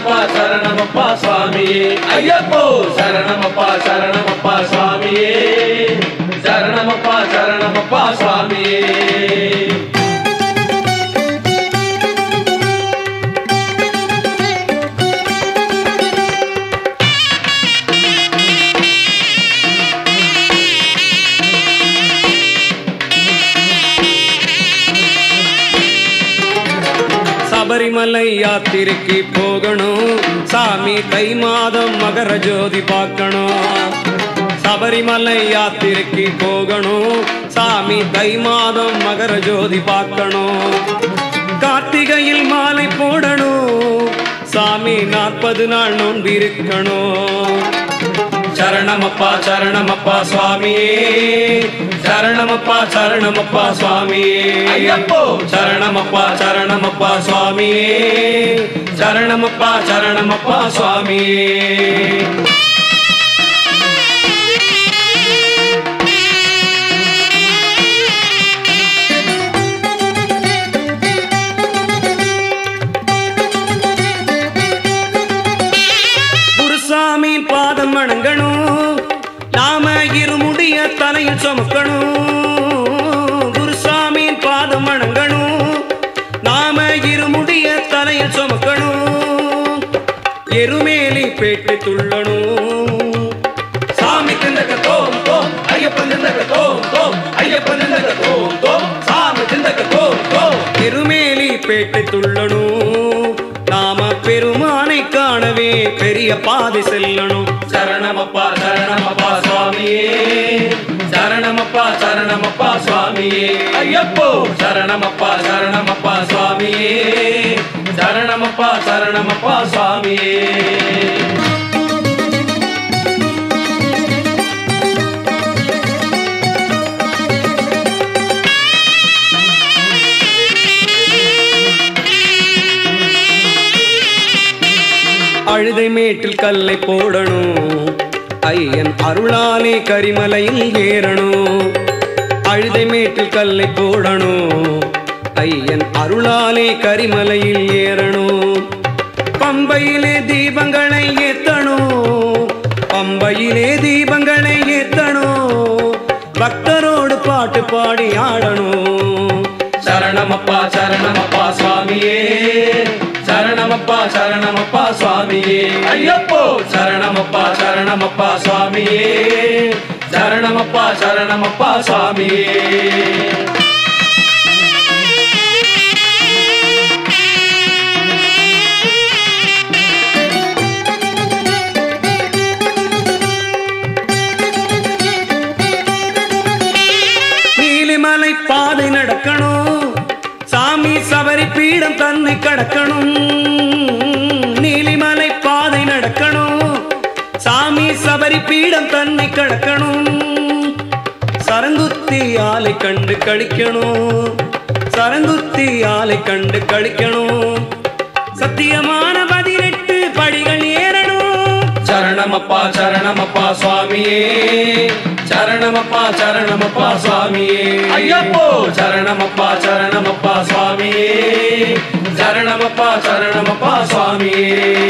சரணமப்பா சரணமப்பா சுவாமியே ஐயப்போ சரணமப்பா சரணமப்பா சுவாமியே சரணமப்பா சரணமப்பா சுவாமியே சபரிமலை யாத்திரைக்கு போகணும் சாமி தை மாதம் மகர ஜோதி பார்க்கணும் சபரிமலை யாத்திரைக்கு போகணும் சாமி தை மாதம் மகர ஜோதி பார்க்கணும் கார்த்திகையில் மாலை போடணும் சாமி நாற்பது நாள் நோன்பிருக்கணும் சரணமப்பா சரணமப்பா சுவாமியே சரணமப்பா சரணமப்பா சுவாமியே ஐயப்போ! சரணமப்பா சரணமப்பா சுவாமியே சரணமப்பா சரணமப்பா சுவாமியே குருசாமி பாதம் வணங்கணும் நாம இருமுடிய தலையில் சுமக்கணும் குருசாமி பாதம் வணங்கணும் நாம இருமுடிய தலையில் சுமக்கணும் எருமேலி பேட்டு துள்ளணும் சாமி திண்டக தோம் தோம் ஐயப்பன் திண்டக தோம் தோம் ஐயப்பன் திண்டக தோம் தோம் சாமி திண்டக தோம் தோம் எருமேலி பேட்டு துள்ளணும் நாம பெருமானை காணவே பெரிய பாதை செல்லணும் சரணமப்பா சரணமப்பா சுவாமியே சரணமப்பா சரணமப்பா சுவாமியே ஐயப்போ சரணமப்பா சரணமப்பா சுவாமியே சரணமப்பா சரணமப்பா சுவாமியே அழுதை மேட்டில் கல்லை போடணும் ஐயன் அருளாலே கரிமலையில் ஏறணும் அழுதை மேட்டில் கல்லை போடணும் ஐயன் அருளாலே கரிமலையில் ஏறணும் பம்பையிலே தீபங்களை ஏத்தணும் பம்பையிலே தீபங்களை ஏத்தணும் பக்தரோடு பாட்டு பாடி ஆடணும் சரணமப்பா சரணமப்பா சுவாமியே சரணமப்பா சரணமப்பா சுவாமியே ஐயப்போ சரணமப்பா சரணமப்பா சுவாமியே சரணமப்பா சரணமப்பா சுவாமியே நீலிமலை பாதை நடக்கணும் சாமி சபரி பீடம் தன்னை கடக்கணும் நீலிமலை பாதை நடக்கணும் சாமி சபரி பீடம் தன்னை கடக்கணும் சரங்குத்தி ஆலை கண்டு கழிக்கணும் சரங்குத்தி ஆலை கண்டு கழிக்கணும் சத்தியமான பதினெட்டு படிகள் ஏறணும் சரணமப்பா சரணமப்பா சுவாமியே சரணமப்பா சரணமப்பா சுவாமியே ஐயப்போ சரணமப்பா சரணமப்பா சுவாமியே சரணமப்பா சரணமப்பா சுவாமியே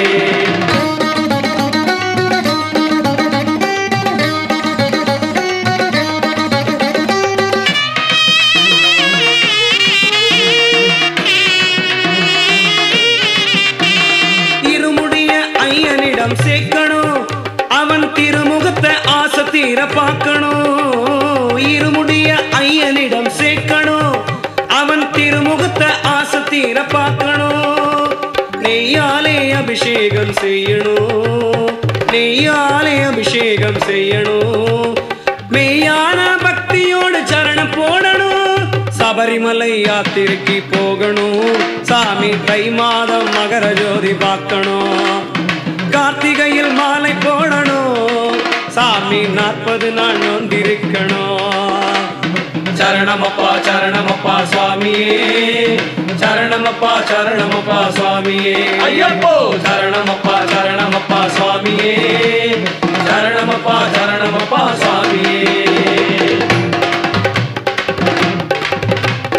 இருமுடிய ஐயனிடம் சேர்க்கணும் அவன் திருமுகத்தை ஆசை தீர பார்க்கணும் இருமுடிய ஐயனிடம் சேர்க்கணும் அவன் திருமுகத்தை ஆசை தீர பார்க்கணும் நெய்யாலே அபிஷேகம் செய்யணும் நெய்யாலே அபிஷேகம் செய்யணும் மெய்யான பக்தியோடு சரணம் போடணும் சபரிமலை யாத்திரைக்கு போகணும் சாமி தை மாதம் மகர ஜோதி பார்க்கணும் கார்த்திகையில் மாலை போடணும் சாமி நாற்பது நாள் நொந்திருக்கணும் சரணமப்பா சரணமப்பா சுவாமியே சரணமப்பா சரணமப்பா சுவாமியே ஐயப்போ சரணமப்பா சரணமப்பா சுவாமியே சரணமப்பா சரணமப்பா சுவாமியே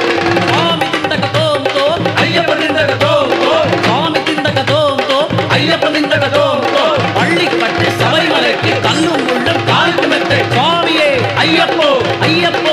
சுவாமி திண்டக தோம் தோம் ஐயப்ப திண்டக தோம் தோம் சுவாமி திண்டக தோம் தோம் ஐயப்ப திண்டக தோம் தோம் பள்ளிப்பட்டு சபரிமலைக்கு கல்லும் உள்ளம் காலுக்கு மெத்தை சுவாமியே ஐயப்போ ஐயப்போ